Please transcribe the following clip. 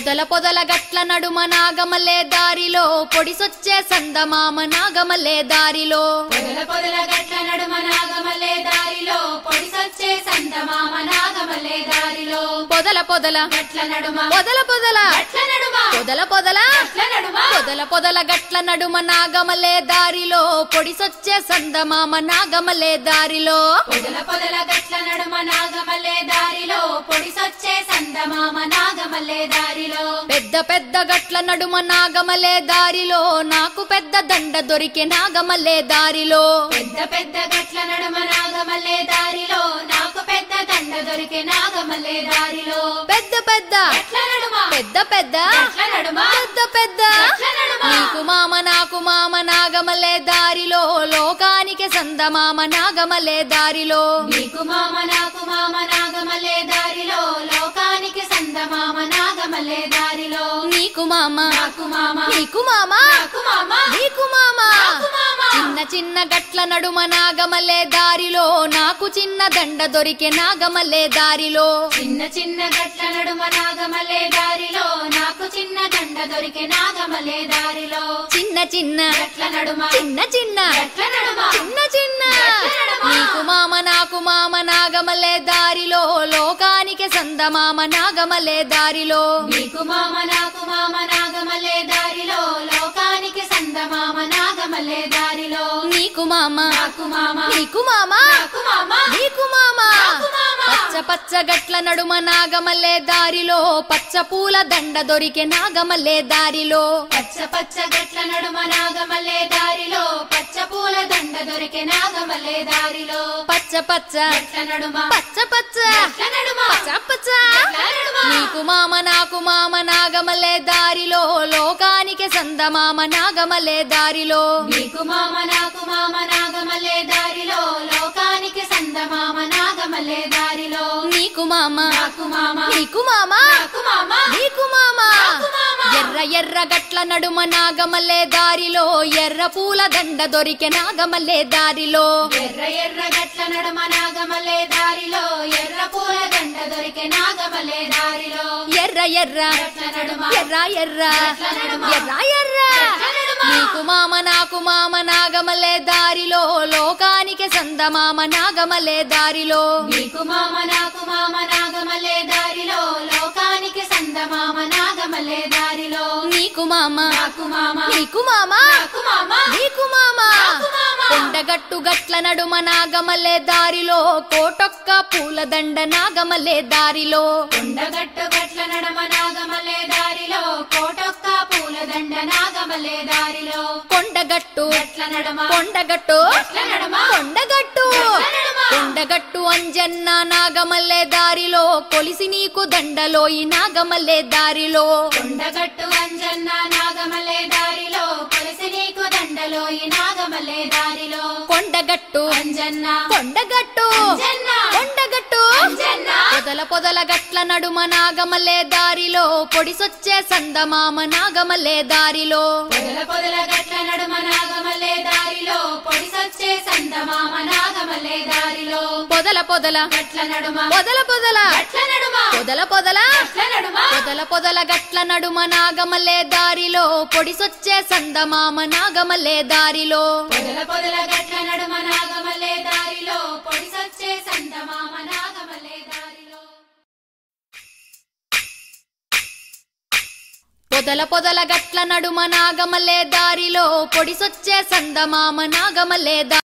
పొదల పొదల గట్ల నడుమ నాగమలే దారిలో పొడిసొచ్చే సందమామ నాగమలే దారిలో పొదల పొదల గట్ల నడుమ నాగమల్లే దారిలో పొడిసొచ్చే సందమామ నాగమల్లే దారిలో పొదల పొదల గట్ల నడుమ పొదల పొదల గట్ల నడుమ పొదల పొదల గట్ల నడుమ పొదల పొదల గట్ల నడుమ నాగమలే దారిలో పొడిసొచ్చే సందమామ నాగమలే దారిలో పొదల పొదల గట్ల నడుమ నాగమల్లే దారిలో పొడిసొచ్చే సందమామ నాగమల్లే దారిలో పెద్ద పెద్ద గట్ల నడుమ నాగమలే దారిలో నాకు పెద్ద దండ దొరికే నాగమలే దారిలో పెద్ద పెద్ద గట్ల నడుమ నాగమల్లే దారిలో నాకు పెద్ద దండ దొరికే నాగమల్లే దారిలో పెద్ద పెద్ద గట్ల నడుమ పెద్ద పెద్ద గట్ల నడుమ పెద్ద పెద్ద గట్ల నడుమ నీకు మామ నాకు మామ నాగమలే దారిలో లోకానికి సందమామ నాగమలే దారిలో నీకు మామ నాకు మామ నాగమల్లే దారిలో లోకానికి సందమామ నాగమల్లే దారిలో నీకు మామ నాకు మామ నీకు మామ నాకు మామ నీకు మామ నాకు మామ చిన్న చిన్న గట్ల నడుమ నాగమలే దారిలో నాకు చిన్న దండ దొరికే నాగమలే దారిలో చిన్న చిన్న గట్ల నడుమ నాగమల్లే దారిలో నాకు చిన్న దండ దొరికే నాగమల్లే దారిలో చిన్న చిన్న గట్ల నడుమ చిన్న చిన్న గట్ల నడుమ చిన్న చిన్న గట్ల నడుమ. నీకు మామ నాకు మామ నాగమలే దారిలో లోకానికి సందమామ నాగమలే దారిలో నీకు మామ నాకు మామ నాగమల్లే దారిలో లోకానికి సందమామ నాగమల్లే దారిలో నీకు మామ నాకు మామ నీకు మామ నాకు మామ నీకు మామ నాకు మామ. పచ్చ పచ్చ గట్ల నడుమ నాగమల్లే దారిలో పచ్చ పూల దండ దొరికే నాగమల్లే దారిలో పచ్చ పచ్చ గట్ల నడుమ నాగమల్లే దారిలో పచ్చ పూల దండ దొరికే నాగమల్లే దారిలో పచ్చ పచ్చ గట్ల నడుమ పచ్చ పచ్చ గట్ల నడుమ పచ్చ పచ్చ గట్ల నడుమ నీకు మామ నాకు మామ నాగమల్లే దారిలో లోకానికి సందమామ నాగమల్లే దారిలో నీకు మామ నాకు మామ నాగమల్లే దారిలో లోకానికి సందమామ నాగమల్లే దారిలో నీకు మామ నాకు మామ నీకు మామ నాకు మామ నీకు మామ నాకు మామ. ఎర్ర ఎర్ర గట్ల నడుమ నాగమల్లే దారిలో ఎర్ర పూల దండ దొరికే నాగమల్లే దారిలో ఎర్ర ఎర్ర గట్ల నడుమ నాగమల్లే దారిలో ఎర్ర పూల దండ దొరికే నాగమల్లే దారిలో ఎర్ర ఎర్ర గట్ల నడుమ ఎర్ర ఎర్ర గట్ల నడుమ ఎర్ర ఎర్ర గట్ల నడుమ నీకు మామ నాకు మామ నాగమల్లే దారిలో లోకానికి సందమామ నాగమల్లే దారిలో నీకు మామ నాకు మామ నాగమల్లే దారిలో లోకానికి సందమామ నాగమల్లే దారిలో నీకు మామ నాకు మామ నీకు మామ నాకు మామ నీకు మామ నాకు మామ. కొండగట్టు గట్ల నడుమ నాగమల్లే దారిలో కోటొక్క పూల దండ నాగమల్లే దారిలో కొండగట్టు గట్ల నడమ నాగమల్లే దారిలో కోటొక్క పూలదండ నాగమల్లే దారిలో కొండగట్టు గట్ల నడమ కొండగట్టు గట్ల నడమ కొండగట్టు గట్ల నడమ. కొండగట్టు అంజన్న నాగమల్లే దారిలో కొలిసి నీకు దండలోయి నాగమల్లే దారిలో కొండగట్టు అంజన్న నాగమల్లే దారిలో కొలిసి నీకు దండలో ఈ నాగమల్లే దారిలో కొండగట్టు అంజన్న కొండగట్టు అంజన్న కొండగట్టు అంజన్న పొదల పొదల గట్ల నడుమ నాగమల్లే దారిలో పొడిసొచ్చే సందమామ నాగమల్లే దారిలో పొదల పొదల గట్ల నడుమ నాగమల్లే దారిలో పొడిసొచ్చే సందమామ నాగమల్లే దారిలో పొదల పొదల గట్ల నడుమ పొదల పొదల గట్ల నడుమ పొదల పొదల గట్ల నడుమ పొదల పొదల గట్ల నడుమ నాగమల్లే దారిలో పొడిసొచ్చే సందమామ నాగమల్లే దారిలో పొదల పొదల గట్ల నడుమ నాగమల్లే దారిలో పొడిసొచ్చే సందమామ నాగమల్లే దారిలో పొదల పొదల గట్ల నడుమ నాగమల్లే దారిలో పొడిసొచ్చే సందమామ నాగమల్లే దా